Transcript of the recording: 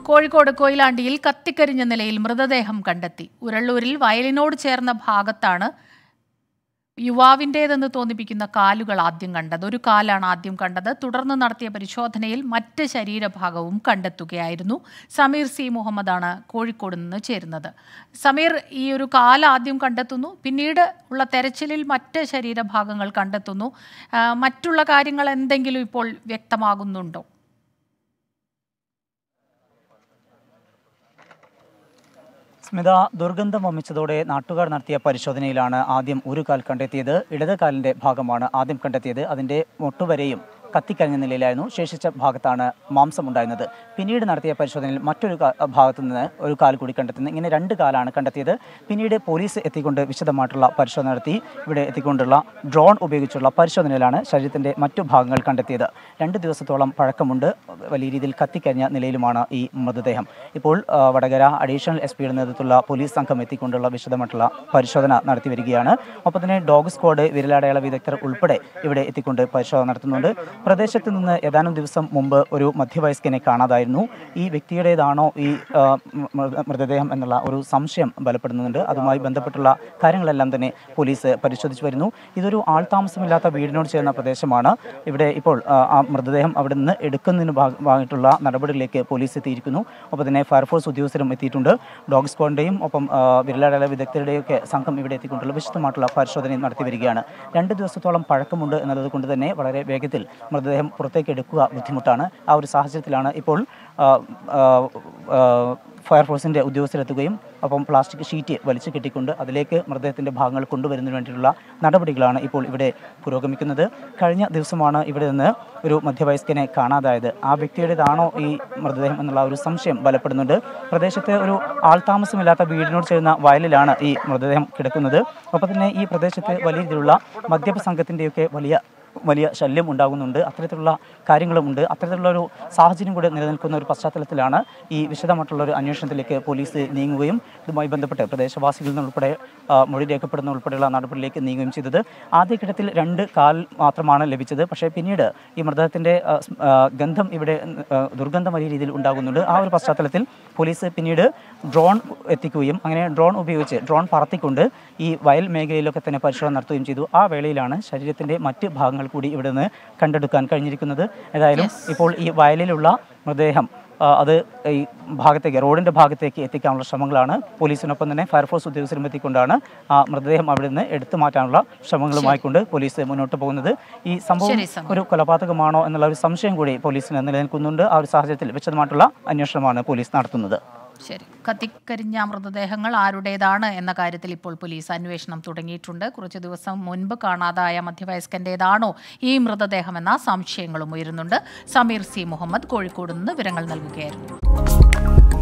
കോഴിക്കോട് കൊയിലാണ്ടിയിൽ കത്തിക്കരിഞ്ഞ നിലയിൽ മൃതദേഹം കണ്ടെത്തി ഉരള്ളൂരിൽ വയലിനോട് ചേർന്ന ഭാഗത്താണ് യുവാവിൻ്റേതെന്ന് തോന്നിപ്പിക്കുന്ന കാലുകൾ ആദ്യം കണ്ടത് ഒരു കാലാണ് ആദ്യം കണ്ടത് തുടർന്ന് നടത്തിയ പരിശോധനയിൽ മറ്റ് ശരീരഭാഗവും കണ്ടെത്തുകയായിരുന്നു സമീർ സി മുഹമ്മദാണ് കോഴിക്കോട് നിന്ന് ചേരുന്നത് സമീർ ഈ ഒരു കാല് ആദ്യം കണ്ടെത്തുന്നു പിന്നീട് ഉള്ള തെരച്ചിലിൽ മറ്റ് ശരീരഭാഗങ്ങൾ കണ്ടെത്തുന്നു ആ, മറ്റുള്ള കാര്യങ്ങൾ എന്തെങ്കിലും ഇപ്പോൾ വ്യക്തമാകുന്നുണ്ടോ സ്മിത ദുർഗന്ധം വമിച്ചതോടെ നാട്ടുകാർ നടത്തിയ പരിശോധനയിലാണ് ആദ്യം ഒരു കാൽ കണ്ടെത്തിയത് ഇടത് കാലിന്റെ ഭാഗമാണ് ആദ്യം കണ്ടെത്തിയത് അതിന്റെ മുട്ടുവരെയും കത്തിക്കഴിഞ്ഞ നിലയിലായിരുന്നു ശേഷിച്ച ഭാഗത്താണ് മാംസം ഉണ്ടായിരുന്നത് പിന്നീട് നടത്തിയ പരിശോധനയിൽ മറ്റൊരു കാ- ഭാഗത്തു നിന്ന് ഒരു കാൽ കൂടി കണ്ടെത്തുന്നത് ഇങ്ങനെ രണ്ട് കാലാണ് കണ്ടെത്തിയത് പിന്നീട് പോലീസ് എത്തിക്കൊണ്ട് വിശദമായിട്ടുള്ള പരിശോധന നടത്തി ഇവിടെ എത്തിക്കൊണ്ടുള്ള ഡ്രോൺ ഉപയോഗിച്ചുള്ള പരിശോധനയിലാണ് ശരീരത്തിന്റെ മറ്റു ഭാഗങ്ങൾ കണ്ടെത്തിയത് രണ്ട് ദിവസത്തോളം പഴക്കമുണ്ട് വലിയ രീതിയിൽ കത്തിക്കഴിഞ്ഞ നിലയിലുമാണ് ഈ മൃതദേഹം ഇപ്പോൾ ആ, വടകര അഡീഷണൽ എസ് പിയുടെ നേതൃത്വത്തിലുള്ള പോലീസ് സംഘം എത്തിക്കൊണ്ടുള്ള വിശദമായിട്ടുള്ള പരിശോധന നടത്തി വരികയാണ് ഒപ്പം തന്നെ ഡോഗ് സ്ക്വാഡ് വിരലടയാള വിദഗ്ധർ ഉൾപ്പെടെ ഇവിടെ എത്തിക്കൊണ്ട് പരിശോധന നടത്തുന്നുണ്ട് പ്രദേശത്ത് നിന്ന് ഏതാനും ദിവസം മുമ്പ് ഒരു മധ്യവയസ്കനെ കാണാതായിരുന്നു ഈ വ്യക്തിയുടേതാണോ ഈ ആ, മൃ- മൃതദേഹം എന്നുള്ള ഒരു സംശയം ബലപ്പെടുന്നുണ്ട് അതുമായി ബന്ധപ്പെട്ടുള്ള കാര്യങ്ങളെല്ലാം തന്നെ പോലീസ് പരിശോധിച്ചു വരുന്നു ഇതൊരു ആൾതാമസമില്ലാത്ത വീടിനോട് ചേർന്ന പ്രദേശമാണ് ഇവിടെ ഇപ്പോൾ ആ, ആ മൃതദേഹം അവിടെ നിന്ന് എടുക്കുന്നതിന് ഭാഗമായിട്ടുള്ള നടപടികളിലേക്ക് പോലീസ് എത്തിയിരിക്കുന്നു ഒപ്പം തന്നെ ഫയർഫോഴ്സ് ഉദ്യോഗസ്ഥരും എത്തിയിട്ടുണ്ട് ഡോഗ് സ്ക്വാഡിൻ്റെയും ഒപ്പം ആ, വിരലടയാള വിദഗ്ധരുടെയും ഒക്കെ സംഘം ഇവിടെ എത്തിക്കൊണ്ടുള്ള വിശദമായിട്ടുള്ള പരിശോധന നടത്തി വരികയാണ് രണ്ട് ദിവസത്തോളം പഴക്കമുണ്ട് എന്നുള്ളത് കൊണ്ട് തന്നെ വളരെ വേഗത്തിൽ മൃതദേഹം പുറത്തേക്ക് എടുക്കുക ബുദ്ധിമുട്ടാണ് ആ ഒരു സാഹചര്യത്തിലാണ് ഇപ്പോൾ ആ, ആ, ആ, ഫയർഫോഴ്സിൻ്റെ ഉദ്യോഗസ്ഥരെത്തുകയും ഒപ്പം പ്ലാസ്റ്റിക് ഷീറ്റ് വലിച്ചു കെട്ടിക്കൊണ്ട് അതിലേക്ക് മൃതദേഹത്തിൻ്റെ ഭാഗങ്ങൾ കൊണ്ടുവരുന്നതിന് വേണ്ടിയിട്ടുള്ള നടപടികളാണ് ഇപ്പോൾ ഇവിടെ പുരോഗമിക്കുന്നത് കഴിഞ്ഞ ദിവസമാണ് ഇവിടെ നിന്ന് ഒരു മധ്യവയസ്കനെ കാണാതായത് ആ വ്യക്തിയുടേതാണോ ഈ മൃതദേഹം എന്നുള്ള ഒരു സംശയം ബലപ്പെടുന്നുണ്ട് പ്രദേശത്ത് ഒരു ആൾതാമസമില്ലാത്ത വീടിനോട് ചേർന്ന വയലിലാണ് ഈ മൃതദേഹം കിടക്കുന്നത് ഒപ്പം തന്നെ ഈ പ്രദേശത്ത് വലിയ രീതിയിലുള്ള മദ്യപ സംഘത്തിൻ്റെയൊക്കെ വലിയ വലിയ ശല്യം ഉണ്ടാകുന്നുണ്ട് അത്തരത്തിലുള്ള കാര്യങ്ങളുമുണ്ട് അത്തരത്തിലുള്ള ഒരു സാഹചര്യം കൂടി നിലനിൽക്കുന്ന ഒരു പശ്ചാത്തലത്തിലാണ് ഈ വിശദമായിട്ടുള്ള ഒരു അന്വേഷണത്തിലേക്ക് പോലീസ് നീങ്ങുകയും ഇതുമായി ബന്ധപ്പെട്ട് പ്രദേശവാസികളിൽ നിന്നുൾപ്പെടെ ആ, മൊഴി രേഖപ്പെടുന്ന ഉൾപ്പെടെയുള്ള നടപടിയിലേക്ക് നീങ്ങുകയും ചെയ്തത് ആദ്യഘട്ടത്തിൽ രണ്ട് കാൽ മാത്രമാണ് ലഭിച്ചത് പക്ഷേ പിന്നീട് ഈ മൃതദേഹത്തിൻ്റെ ആ, സ്- ആ, ഗന്ധം ഇവിടെ ആ, ദുർഗന്ധം വലിയ രീതിയിൽ ഉണ്ടാകുന്നുണ്ട് ആ ഒരു പശ്ചാത്തലത്തിൽ പോലീസ് പിന്നീട് ഡ്രോൺ എത്തിക്കുകയും അങ്ങനെ ഡ്രോൺ ഉപയോഗിച്ച് ഡ്രോൺ പറത്തിക്കൊണ്ട് ഈ വയൽ മേഖലയിലൊക്കെ തന്നെ പരിശോധന നടത്തുകയും ചെയ്തു ആ വേളയിലാണ് ശരീരത്തിൻ്റെ മറ്റ് ഭാഗങ്ങൾ കൂടി ഇവിടെ നിന്ന് കണ്ടെടുക്കാൻ കഴിഞ്ഞിരിക്കുന്നത് ഏതായാലും ഇപ്പോൾ ഈ വയലിലുള്ള മൃതദേഹം ആ, അത് ഈ ഭാഗത്തേക്ക് റോഡിൻ്റെ ഭാഗത്തേക്ക് എത്തിക്കാനുള്ള ശ്രമങ്ങളാണ് പോലീസിനൊപ്പം തന്നെ ഫയർഫോഴ്സ് ഉദ്യോഗസ്ഥരും എത്തിക്കൊണ്ടാണ് ആ മൃതദേഹം അവിടെ നിന്ന് എടുത്തു മാറ്റാനുള്ള ശ്രമങ്ങളുമായിക്കൊണ്ട് പോലീസ് മുന്നോട്ട് പോകുന്നത് ഈ സംഭവം ശരി, സമീർ. ഒരു കൊലപാതകമാണോ എന്നുള്ള ഒരു സംശയം കൂടി പോലീസിന് നിലനിൽക്കുന്നുണ്ട് ആ ഒരു സാഹചര്യത്തിൽ വിശദമായിട്ടുള്ള അന്വേഷണമാണ് പോലീസ് നടത്തുന്നത് ശരി കത്തിക്കരിഞ്ഞ മൃതദേഹങ്ങൾ ആരുടേതാണ് എന്ന കാര്യത്തിൽ ഇപ്പോൾ പോലീസ് അന്വേഷണം തുടങ്ങിയിട്ടുണ്ട് കുറച്ച് ദിവസം മുൻപ് കാണാതായ മധ്യവയസ്കന്റേതാണോ ഈ മൃതദേഹമെന്ന സംശയങ്ങളും ഉയരുന്നുണ്ട് സമീർ സി മുഹമ്മദ് കോഴിക്കോട് നിന്ന് വിവരങ്ങൾ നൽകുകയായിരുന്നു